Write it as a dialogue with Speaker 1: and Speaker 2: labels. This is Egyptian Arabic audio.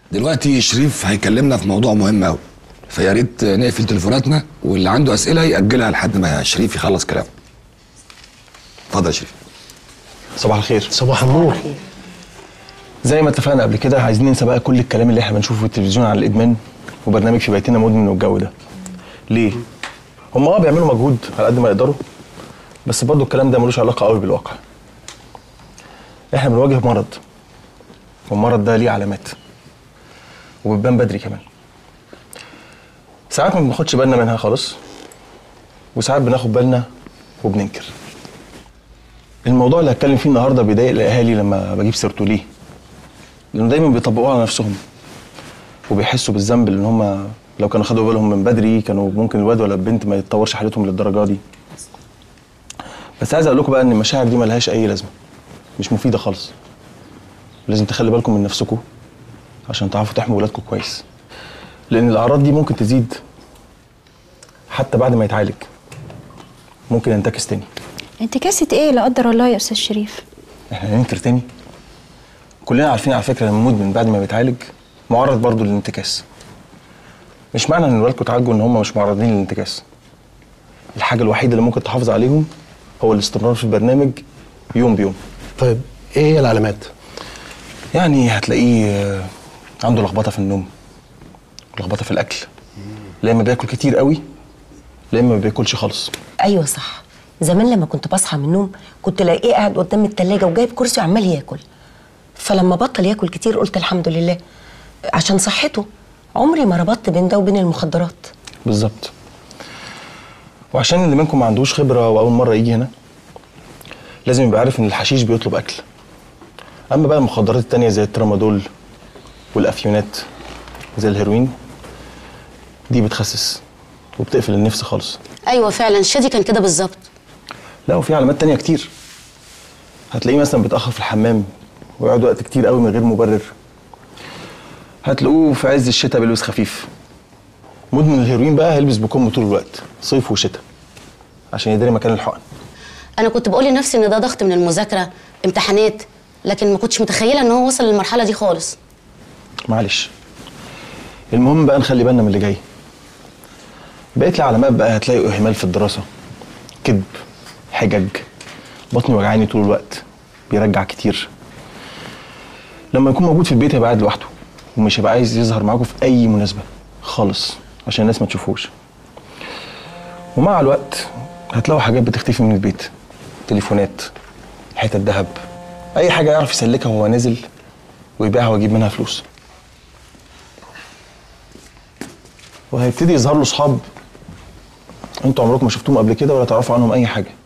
Speaker 1: دلوقتي شريف هيكلمنا في موضوع مهم قوي فيا ريت نقفل تليفوناتنا واللي عنده اسئله ياجلها لحد ما شريف يخلص كلامه اتفضل يا شريف
Speaker 2: صباح الخير
Speaker 3: صباح النور
Speaker 2: زي ما اتفقنا قبل كده عايزين ننسى بقى كل الكلام اللي احنا بنشوفه في التلفزيون عن الادمان وبرنامج في بيتنا مدمن والجو ده ليه هم اه بيعملوا مجهود على قد ما يقدروا بس برضو الكلام ده ملوش علاقه قوي بالواقع احنا بنواجه مرض والمرض ده ليه علامات وبتبان بدري كمان ساعات ما بناخدش بالنا منها خالص وساعات بناخد بالنا وبننكر الموضوع اللي هتكلم فيه النهارده بيضايق الاهالي لما بجيب سيرته ليه لانه دايما بيطبقوه على نفسهم وبيحسوا بالذنب لان هم لو كانوا خدوا بالهم من بدري كانوا ممكن الواد ولا البنت ما يتطورش حالتهم للدرجه دي بس عايز اقول لكم بقى ان المشاعر دي ملهاش اي لازمه مش مفيده خالص لازم تخلي بالكم من نفسكم عشان تعرفوا تحموا ولادكم كويس لان الاعراض دي ممكن تزيد حتى بعد ما يتعالج ممكن ينتكس تاني
Speaker 4: انتكاسة ايه لا قدر الله يا استاذ شريف
Speaker 2: احنا هننكر تاني كلنا عارفين على فكره ان المدمن بعد ما بيتعالج معرض برضه للانتكاس مش معنى ان ولادكم اتعالجوا ان هم مش معرضين للانتكاس الحاجه الوحيده اللي ممكن تحافظ عليهم هو الاستمرار في البرنامج يوم بيوم
Speaker 3: طيب ايه هي العلامات
Speaker 2: يعني هتلاقيه آه، عنده لخبطه في النوم لخبطه في الاكل لا اما بياكل كتير قوي لا اما ما بياكلش خالص
Speaker 5: ايوه صح زمان لما كنت بصحى من النوم كنت الاقيه قاعد قدام التلاجة وجايب كرسي وعمال ياكل فلما بطل ياكل كتير قلت الحمد لله عشان صحته عمري ما ربطت بين ده وبين المخدرات
Speaker 2: بالظبط وعشان اللي منكم ما عندوش خبره واول مره يجي هنا لازم يبقى عارف ان الحشيش بيطلب اكل اما بقى المخدرات التانية زي الترامادول والافيونات زي الهيروين دي بتخسس وبتقفل النفس خالص
Speaker 6: ايوه فعلا شادي كان كده بالظبط
Speaker 2: لا وفي علامات تانية كتير هتلاقيه مثلا بيتأخر في الحمام ويقعد وقت كتير قوي من غير مبرر هتلاقوه في عز الشتاء بيلبس خفيف مدمن الهيروين بقى هيلبس بكم طول الوقت صيف وشتاء عشان يدري مكان الحقن
Speaker 6: انا كنت بقول لنفسي ان ده ضغط من المذاكره امتحانات لكن ما كنتش متخيله ان هو وصل للمرحله دي خالص
Speaker 2: معلش المهم بقى نخلي بالنا من اللي جاي بقيت العلامات بقى هتلاقي اهمال في الدراسه كذب حجج بطني وجعاني طول الوقت بيرجع كتير لما يكون موجود في البيت هيبقى قاعد لوحده ومش هيبقى عايز يظهر معاكم في اي مناسبه خالص عشان الناس ما تشوفوش ومع الوقت هتلاقوا حاجات بتختفي من البيت تليفونات حتت ذهب اي حاجه يعرف يسلكها وهو نازل ويبيعها ويجيب منها فلوس وهيبتدي يظهر له صحاب انتوا عمركم ما شفتوهم قبل كده ولا تعرفوا عنهم اي حاجه